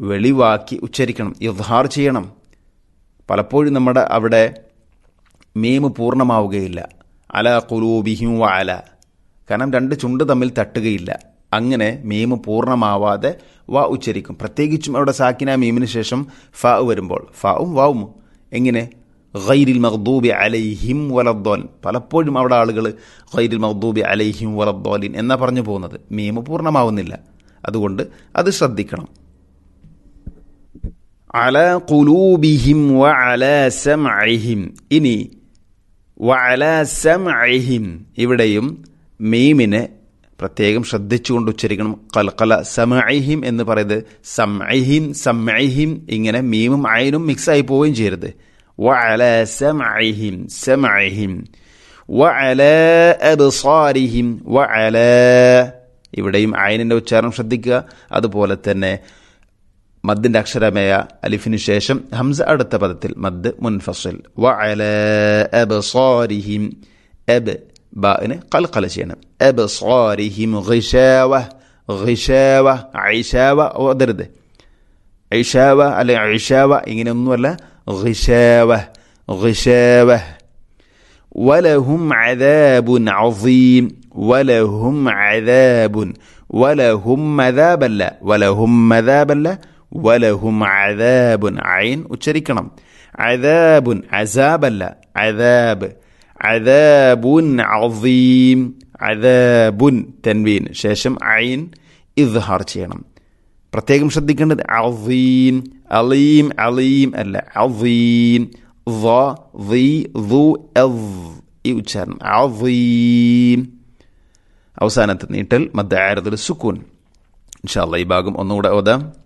വെളിവാക്കി ഉച്ചരിക്കണം ഇദ്ഹാർ ചെയ്യണം പലപ്പോഴും നമ്മുടെ അവിടെ മീമ് പൂർണ്ണമാവുകയില്ല അല കുലൂബിഹിം വ അല കാരണം രണ്ട് ചുണ്ട് തമ്മിൽ തട്ടുകയില്ല അങ്ങനെ മീമ് പൂർണ്ണമാവാതെ വ ഉച്ചരിക്കും പ്രത്യേകിച്ചും അവിടെ സാക്കിന മീമിന് ശേഷം ഫ വരുമ്പോൾ ഫവും വാവും എങ്ങനെ ഗൈരിൽ മഖ്ദൂബി അലൈഹിം വലദ്ദോൻ പലപ്പോഴും അവിടെ ആളുകൾ ഗൈരിൽ മഖ്ദൂബി അലൈഹിം വലദ്ദോലിൻ എന്നാ പറഞ്ഞു പോകുന്നത് മീമ് പൂർണ്ണമാവുന്നില്ല അതുകൊണ്ട് അത് ശ്രദ്ധിക്കണം അല കുലൂബിഹിം വ അല സമഇഹിം ഇനി വ അല സമഇഹിം ഇവിടെയും മീമിനെ പ്രത്യേകം ശ്രദ്ധിച്ചുകൊണ്ട് ഉച്ചരിക്കണം കൽക്കല സമഇഹിം എന്ന് പറയുന്നത് സംഇഹിം സംഇഹിം ഇങ്ങനെ മീമും അയനും മിക്സ് ആയി പോവുകയും ചെയ്യരുത് വ അല സമഇഹിം സമഇഹിം വ അല അബ്സാരിഹിം വ അല ഇവിടെയും അയനിന്റെ ഉച്ചാരണം ശ്രദ്ധിക്കുക അതുപോലെ തന്നെ മദ്ദിന്റെ അക്ഷരമായ അലിഫിനു ശേഷം ഹംസ അടുത്ത പദത്തിൽ മദ് മുൻഫസിൽ വ അല അബ്സാരിഹിം അബ് ബാഇന് കൽക്കല ചെയ്യണം അബ്സാരിഹിം ഗിശാവ ഗിശാവ ഐഷാവ ഓതരുത് ഐഷാവ അല്ലെ ഐഷാവ ഇങ്ങനെയൊന്നുമല്ല ഗിശാവ ഗിശാവ ولهم عذاب عظيم ولهم عذاب ولهم مذاب لا ولهم مذاب لا ولهم عذاب عين ഉച്ചരിക്കണം عذاب عذاب لا عذاب عذاب عظيم عذاب തൻവീൻ ശേഷം ഐൻ ഇദ്ഹാർ ചെയ്യണം പ്രത്യേകം ശ്രദ്ധിക്കേണ്ടത് അളീം അലീം അലീം അല്ല അളീം ഈ ഉച്ചാരണം അളീം അവസാനത്തെ നീട്ടൽ മദ്ദാരതുൽ സുക്കൂൻ ഇൻഷാല്ല ഈ ഭാഗം ഒന്നുകൂടെ ഓതാം